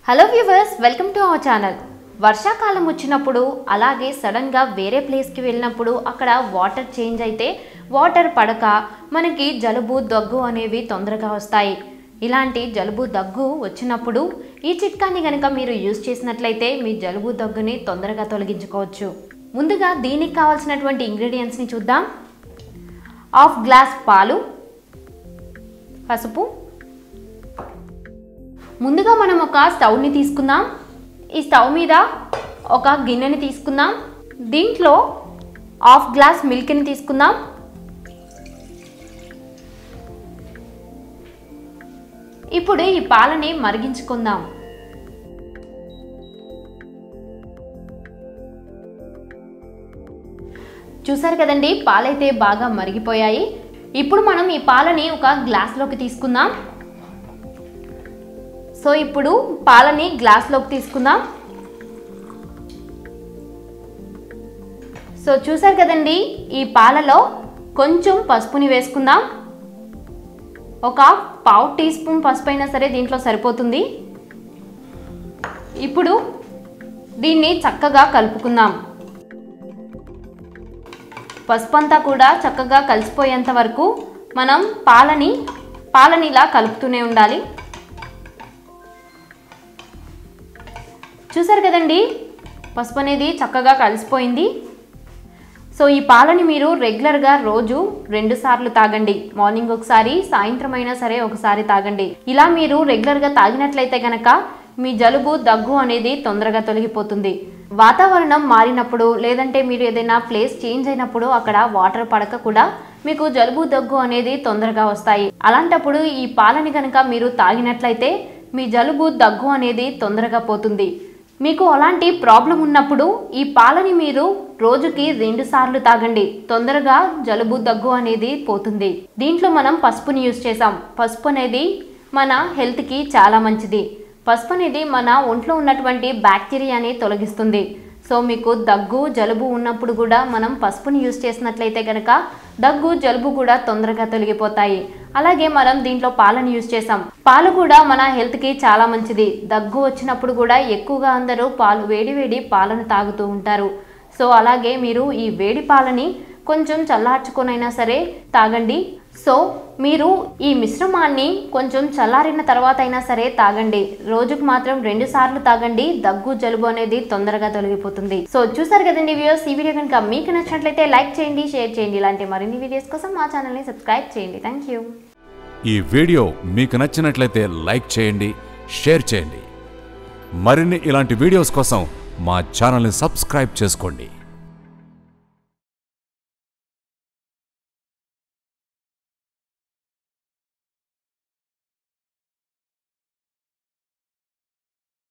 hello viewers welcome to our channel వర్షాకాలం వచ్చినప్పుడు అలాగే సడన్గా వేరే ప్లేస్కి వెళ్ళినప్పుడు అక్కడ వాటర్ చేంజ్ అయితే వాటర్ పడక మనకి జలుబు దగ్గు అనేవి తొందరగా వస్తాయి ఇలాంటి జలుబు దగ్గు వచ్చినప్పుడు ఈ చిట్కాని కనుక మీరు యూజ్ చేసినట్లయితే మీ జలుబు దగ్గుని తొందరగా తొలగించుకోవచ్చు ముందుగా దీనికి కావాల్సినటువంటి ఇంగ్రీడియంట్స్ని చూద్దాం హాఫ్ గ్లాస్ పాలు పసుపు ముందుగా మనం ఒక స్టవ్ని తీసుకుందాం ఈ స్టవ్ మీద ఒక గిన్నెని తీసుకుందాం దీంట్లో హాఫ్ గ్లాస్ మిల్క్ని తీసుకుందాం ఇప్పుడు ఈ పాలని మరిగించుకుందాం చూసారు కదండి పాలైతే బాగా మరిగిపోయాయి ఇప్పుడు మనం ఈ పాలని ఒక గ్లాస్లోకి తీసుకుందాం సో ఇప్పుడు పాలని గ్లాస్లోకి తీసుకుందాం సో చూసారు కదండి ఈ పాలలో కొంచెం పసుపుని వేసుకుందాం ఒక పావు టీ స్పూన్ పసుపు అయినా సరే దీంట్లో సరిపోతుంది ఇప్పుడు దీన్ని చక్కగా కలుపుకుందాం పసుపు అంతా కూడా చక్కగా కలిసిపోయేంత వరకు మనం పాలని పాలని ఇలా కలుపుతూనే ఉండాలి చూసారు కదండి పసుపు అనేది చక్కగా కలిసిపోయింది సో ఈ పాలని మీరు రెగ్యులర్గా రోజు రెండు సార్లు తాగండి మార్నింగ్ ఒకసారి సాయంత్రం అయినా సరే ఒకసారి తాగండి ఇలా మీరు రెగ్యులర్గా తాగినట్లయితే గనక మీ జలుబు దగ్గు అనేది తొందరగా తొలగిపోతుంది వాతావరణం మారినప్పుడు లేదంటే మీరు ఏదైనా ప్లేస్ చేంజ్ అయినప్పుడు అక్కడ వాటర్ పడక కూడా మీకు జలుబు దగ్గు అనేది తొందరగా వస్తాయి అలాంటప్పుడు ఈ పాలని కనుక మీరు తాగినట్లయితే మీ జలుబు దగ్గు అనేది తొందరగా పోతుంది మీకు అలాంటి ప్రాబ్లం ఉన్నప్పుడు ఈ పాలని మీరు రోజుకి రెండు సార్లు తాగండి తొందరగా జలుబు దగ్గు అనేది పోతుంది దీంట్లో మనం పసుపుని యూజ్ చేసాం పసుపు అనేది మన హెల్త్కి చాలా మంచిది పసుపు అనేది మన ఒంట్లో ఉన్నటువంటి బ్యాక్టీరియాని తొలగిస్తుంది సో మీకు దగ్గు జలుబు ఉన్నప్పుడు కూడా మనం పసుపుని యూజ్ చేసినట్లయితే కనుక దగ్గు జలుబు కూడా తొందరగా తొలగిపోతాయి అలాగే మనం దీంట్లో పాలను యూజ్ చేసాం పాలు కూడా మన హెల్త్కి చాలా మంచిది దగ్గు వచ్చినప్పుడు కూడా ఎక్కువగా అందరూ పాలు వేడి వేడి పాలను తాగుతూ ఉంటారు సో అలాగే మీరు ఈ వేడి పాలని కొంచెం చల్లార్చుకొనైనా సరే తాగండి సో మీరు ఈ మిశ్రమాన్ని కొంచెం చల్లారిన తర్వాత అయినా సరే తాగండి రోజుకు మాత్రం రెండు సార్లు తాగండి దగ్గు జలుబు అనేది తొందరగా తొలగిపోతుంది సో చూసారు కదండి వ్యూస్ ఈ వీడియో కనుక మీకు నచ్చినట్లయితే లైక్ చేయండి షేర్ చేయండి ఇలాంటి మరిన్ని వీడియోస్ కోసం మా ఛానల్ని సబ్స్క్రైబ్ చేయండి థ్యాంక్ యూ ఈ వీడియో మీకు నచ్చినట్లయితే లైక్ చేయండి షేర్ చేయండి మరిన్ని ఇలాంటి వీడియోస్ కోసం మా ఛానల్ని సబ్స్క్రైబ్ చేసుకోండి